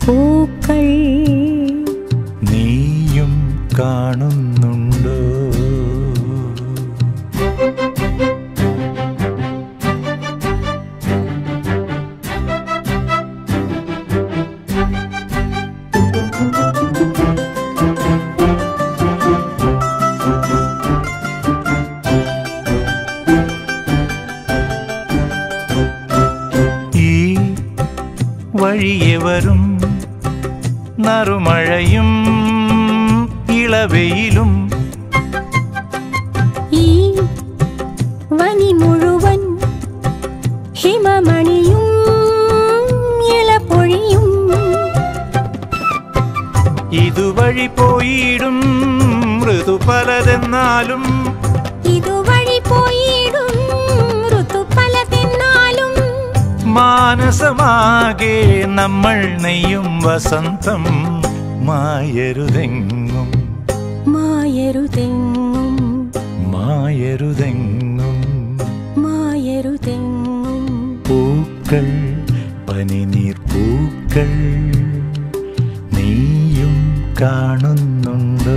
പൂക്കൾ നീയും കാണുന്നുണ്ടോ ഈ വഴിയെ വരും നറുമഴയും ഇളവെയിലും ഈ വനി മുഴുവൻ ഹിമമണിയും ഇളപൊഴിയും ഇതുവഴി പോയിടും ഋതു പലതെന്നാലും ഇതുവഴി പോയിടും ഋതു പലതെന്നാലും മാനസമാകെ നമ്മൾ നെയ്യും വസന്തം മായരുതെങ്ങും മായരുതെങ്ങും മായരുതെങ്ങും മായരുതെങ്ങും പൂക്കൾ പനിനീർ പൂക്കൾ നീയും കാണുന്നുണ്ടോ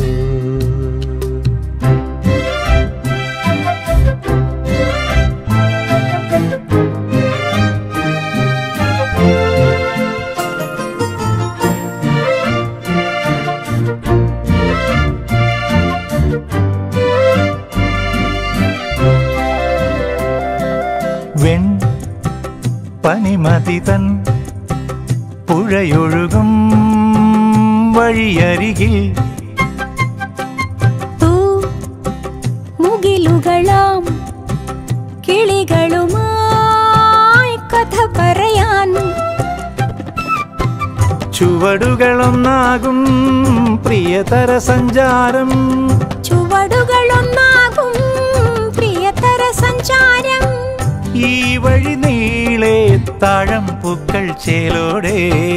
വെൺ പനിമതിതൻ പുഴയൊഴുകും വഴിയരികിൽ തൂ മുകിലുകളാം കിളികളുമായി കഥ പറയാൻ ചുവടുകളൊന്നാകും പ്രിയതര സഞ്ചാരം ചുവടുകളൊന്നാകും പ്രിയതര സഞ്ചാരം ഈ വഴി നീളെ താഴം പൂക്കൾ ചേലോടെ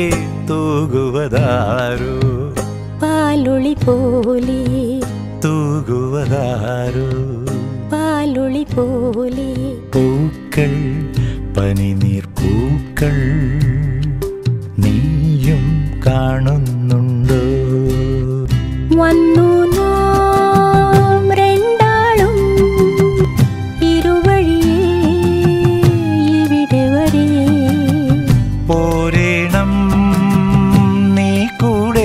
തൂകുവതാരോ പാലുളി പോലെ തൂകുവതാരോ പാലുളി പോലെ പൂക്കൾ പനിനീർ പൂക്കൾ നീയും കാണുന്നുണ്ടോ വന്നു നാം രണ്ടാളും ഇരുവഴിയേ ഇവിടെ വരെ പോരേണം നീ കൂടെ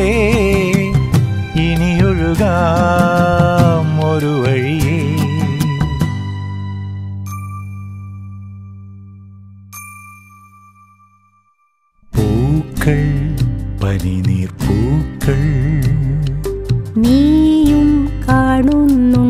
ഇനിയൊഴുകാം ഒരു വഴിയേ പൂക്കൾ പനിനീർ പൂക്കൾ നീയും കാണുന്നു